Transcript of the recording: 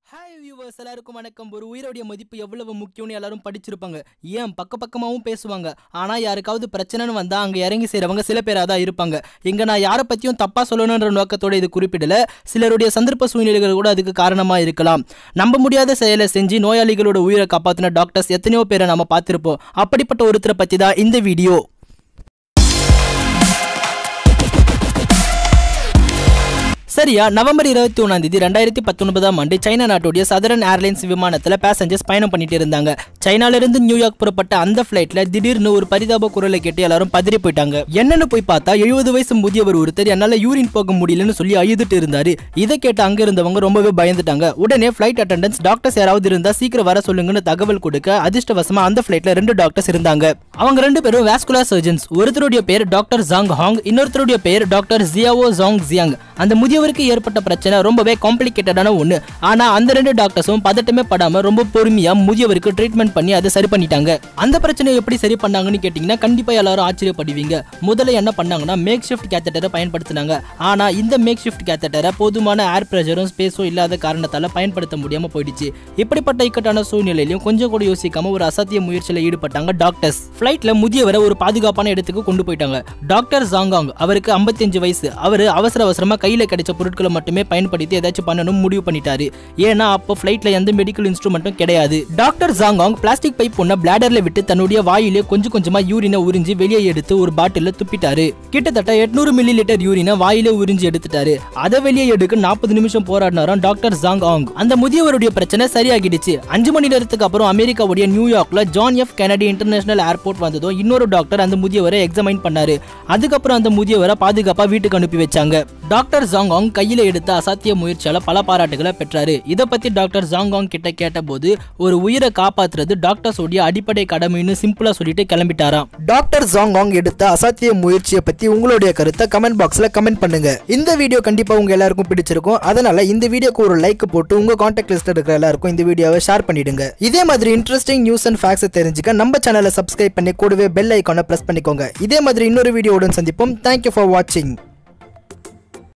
hi viewers எல்லாருக்கும் வணக்கம் ஒரு உயிரோடைய மதிப்பு எவ்வளவு முக்கியம்னு எல்லாரும் படிச்சிருப்பாங்க ஏன் பக்க பக்கமாகவும் பேசுவாங்க ஆனால் யாருக்காவது பிரச்சனைன்னு வந்தால் அங்கே இறங்கி செய்கிறவங்க சில பேராக தான் இருப்பாங்க இங்கே நான் யாரை பற்றியும் தப்பாக சொல்லணுன்ற நோக்கத்தோட இது குறிப்பிடல சிலருடைய சந்தர்ப்ப சூழ்நிலைகள் கூட அதுக்கு காரணமாக இருக்கலாம் நம்ப முடியாத செயலை செஞ்சு நோயாளிகளோட உயிரை காப்பாற்றின டாக்டர்ஸ் எத்தனையோ பேரை நம்ம பார்த்துருப்போம் அப்படிப்பட்ட ஒருத்தரை பற்றி தான் இந்த வீடியோ சரியா நவம்பர் இருபத்தி ஒன்றாம் தேதி ரெண்டாயிரத்தி பத்தொன்பதாம் ஆண்டு சைனா நாட்டுடைய சதரன் ஏர்லைன்ஸ் விமானத்தில் பேசஞ்சர்ஸ் பயணம் பண்ணிட்டு இருந்தாங்க சைனாலிருந்து நியூயார்க் புறப்பட்ட அந்த ஃப்ளைட்ல திடீர்னு ஒரு பரிதாப குரலை கேட்டு எல்லாரும் பதறி போயிட்டாங்க என்னன்னு போய் பார்த்தா எழுபது வயசு முதியவர் ஒருத்தர் என்னால யூரின் போக முடியலன்னு சொல்லி அழுதுட்டு இருந்தாரு இதை கேட்டு அங்க இருந்தவங்க ரொம்பவே பயந்துட்டாங்க உடனே ஃபிளைட் அட்டண்டன்ஸ் டாக்டர்ஸ் யாராவது இருந்தா சீக்கிரம் வர சொல்லுங்கன்னு தகவல் கொடுக்க அதிர்ஷ்டவசமா அந்த ஃபிளைட்ல ரெண்டு டாக்டர்ஸ் இருந்தாங்க அவங்க ரெண்டு பேரும் வாஸ்குலர் சர்ஜன்ஸ் ஒருத்தருடைய பேர் டாக்டர் ஜாங் ஹாங் இன்னொருத்தருடைய பேர் டாக்டர் ஜியாவோ ஜாங் ஜியாங் அந்த முதியவருக்கு ஏற்பட்ட பிரச்சனை ரொம்பவே காம்ப்ளிகேட்டடான ஒன்று ஆனால் அந்த ரெண்டு டாக்டர்ஸும் பதட்டமே படாமல் ரொம்ப பொறுமையாக முதியவருக்கு ட்ரீட்மெண்ட் பண்ணி அதை சரி பண்ணிட்டாங்க அந்த பிரச்சனையை எப்படி சரி பண்ணாங்கன்னு கேட்டிங்கன்னா கண்டிப்பாக எல்லாரும் ஆச்சரியப்படுவீங்க முதல்ல என்ன பண்ணாங்கன்னா மேக் ஷிஃப்ட் கேத்தட்டரை பயன்படுத்தினாங்க ஆனால் இந்த மேக் ஷிஃப்ட் கேத்தட்டரை போதுமான ஏர் ப்ரெஷரும் ஸ்பேஸும் இல்லாத காரணத்தால் பயன்படுத்த முடியாமல் போயிடுச்சு இப்படிப்பட்ட இக்கட்டான சூழ்நிலையிலும் கொஞ்சம் கூட யோசிக்காம ஒரு அசாத்திய முயற்சியில் ஈடுபட்டாங்க டாக்டர்ஸ் ஃப்ளைட்ல முதியவரை ஒரு பாதுகாப்பான இடத்துக்கு கொண்டு போயிட்டாங்க டாக்டர் ஜாங்காங் அவருக்கு 55 வயசு அவர் அவசர அவசரமா கையில கிடைச்ச பொருட்களை மட்டுமே பயன்படுத்தி ஏதாச்சும் பண்ணணும் முடிவு பண்ணிட்டாரு ஏன்னா அப்போ ஃப்ளைட்ல எந்த மெடிக்கல் இன்ஸ்ட்ருமெண்ட்டும் கிடையாது டாக்டர் ஜாங்காங் பிளாஸ்டிக் பைப் ஒன்ன பிளாடர்ல விட்டு தன்னுடைய வாயிலே கொஞ்சம் கொஞ்சமா யூரினை உறிஞ்சி வெளியே எடுத்து ஒரு பாட்டில்ல துப்பிட்டாரு கிட்டத்தட்ட 800 மில்லி லிட்டர் யூரினை வாயிலே உறிஞ்சி எடுத்துட்டாரு அதை வெளியே எடுக்க நாற்பது நிமிஷம் போராடினாராம் டாக்டர் ஜாங் ஆங் அந்த முதியவருடைய பிரச்சனை சரியாகிடுச்சு அஞ்சு மணி நேரத்துக்கு அப்புறம் அமெரிக்காவுடைய நியூயார்க்ல John F Kennedy international airport வந்ததும் இன்னொரு டாக்டர் அந்த முதியவரை எக்ஸாமைன் பண்ணாரு அதுக்கப்புறம் அந்த முதியவரை பாதுகாப்பா வீட்டுக்கு அனுப்பி வச்சாங்க டாக்டர் ஜாங்காங் கையில எடுத்த அசாத்திய முயற்சியால பல பாராட்டுகளை பெற்றாரு இதை பத்தி டாக்டர் ஜாங்காங் கிட்ட கேட்டபோது ஒரு உயிரை காப்பாத்துறது டாக்டர்ஸ் உடைய அடிப்படை கடமைன்னு சிம்பிளா சொல்லிட்டு கிளம்பிட்டாராம் டாக்டர் ஜாங்காங் எடுத்த அசாத்திய முயற்சியை பத்தி உங்களுடைய கருத்தை கமெண்ட் பாக்ஸ்ல கமெண்ட் பண்ணுங்க இந்த வீடியோ கண்டிப்பா உங்க எல்லாருக்கும் பிடிச்சிருக்கும் அதனால இந்த வீடியோக்கு ஒரு லைக் போட்டு உங்க கான்டாக்ட் லிஸ்ட்ல இருக்கிற எல்லாருக்கும் இந்த வீடியோவை ஷேர் பண்ணிடுங்க இதே மாதிரி இன்ட்ரெஸ்டிங் நியூஸ் அண்ட் ஃபேக்ட்ஸ் தெரிஞ்சுக்க நம்ம சேனலை சப்ஸ்கிரைப் பண்ணி கூடவே பெல் ஐக்கானை பிரஸ் பண்ணிக்கோங்க இதே மாதிரி இன்னொரு வீடியோவுடன் சந்திப்போம் தேங்க்யூ ஃபார் வாட்சிங்